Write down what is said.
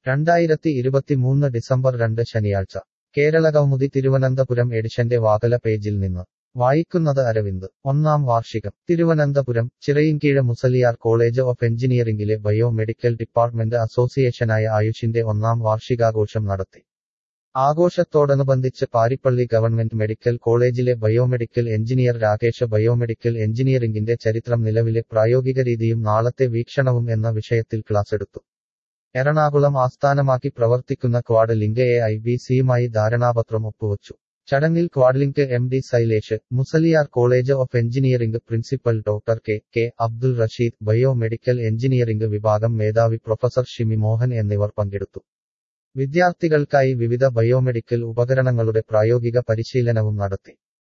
രണ്ടായിരത്തി ഇരുപത്തിമൂന്ന് ഡിസംബർ രണ്ട് ശനിയാഴ്ച കേരളകൗമുദി തിരുവനന്തപുരം എഡിഷന്റെ വാകല പേജിൽ നിന്ന് വായിക്കുന്നത് അരവിന്ദ് ഒന്നാം വാർഷികം തിരുവനന്തപുരം ചിറയിൻകീഴ് മുസലിയാർ കോളേജ് ഓഫ് എഞ്ചിനീയറിംഗിലെ ബയോമെഡിക്കൽ ഡിപ്പാർട്ട്മെന്റ് അസോസിയേഷനായ ആയുഷിന്റെ ഒന്നാം വാർഷികാഘോഷം നടത്തി ആഘോഷത്തോടനുബന്ധിച്ച് പാരിപ്പള്ളി ഗവൺമെന്റ് മെഡിക്കൽ കോളേജിലെ ബയോമെഡിക്കൽ എഞ്ചിനീയർ രാകേഷ് ബയോമെഡിക്കൽ എഞ്ചിനീയറിംഗിന്റെ ചരിത്രം നിലവിലെ പ്രായോഗിക രീതിയും നാളത്തെ വീക്ഷണവും എന്ന വിഷയത്തിൽ ക്ലാസെടുത്തു എറണാകുളം ആസ്ഥാനമാക്കി പ്രവർത്തിക്കുന്ന quad link A I B സിയുമായി ധാരണാപത്രം ഒപ്പുവച്ചു ചടങ്ങിൽ Quadlink M D Sailesh Musaliar college of engineering principal doctor K K Abdul Rasheed biomedical engineering വിഭാഗം മേധാവി പ്രൊഫസർ ഷിമി മോഹൻ എന്നിവർ പങ്കെടുത്തു വിദ്യാർത്ഥികൾക്കായി വിവിധ ബയോമെഡിക്കൽ ഉപകരണങ്ങളുടെ പ്രായോഗിക പരിശീലനവും നടത്തി